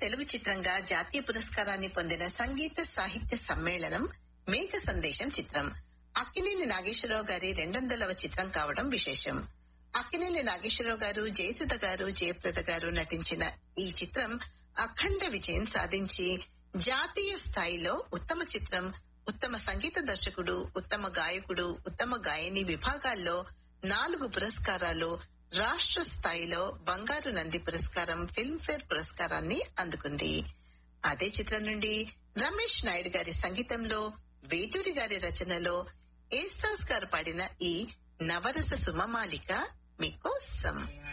తెలుగు చిత్రంగా జాతీయ పురస్కారాన్ని పొందిన సంగీత సాహిత్య సమ్మేళనం మేఘ సందేశం చిత్రం అక్కినేని నాగేశ్వరరావు గారి రెండొందలవ చిత్రం కావడం విశేషం అక్కినేని నాగేశ్వరరావు గారు జయసుధ గారు జయప్రద గారు నటించిన ఈ చిత్రం అఖండ విజయం సాధించి జాతీయ స్థాయిలో ఉత్తమ చిత్రం ఉత్తమ సంగీత దర్శకుడు ఉత్తమ గాయకుడు ఉత్తమ గాయని విభాగాల్లో నాలుగు పురస్కారాలు రాష్ట్ర స్థాయిలో బంగారు నంది పురస్కారం ఫిల్మ్ఫేర్ పురస్కారాన్ని అందుకుంది అదే చిత్రం నుండి రమేష్ నాయుడు గారి సంగీతంలో వేటూరి గారి రచనలో ఏస్తాస్ గారు పాడిన ఈ నవరస సుమమాలిక మీకోసం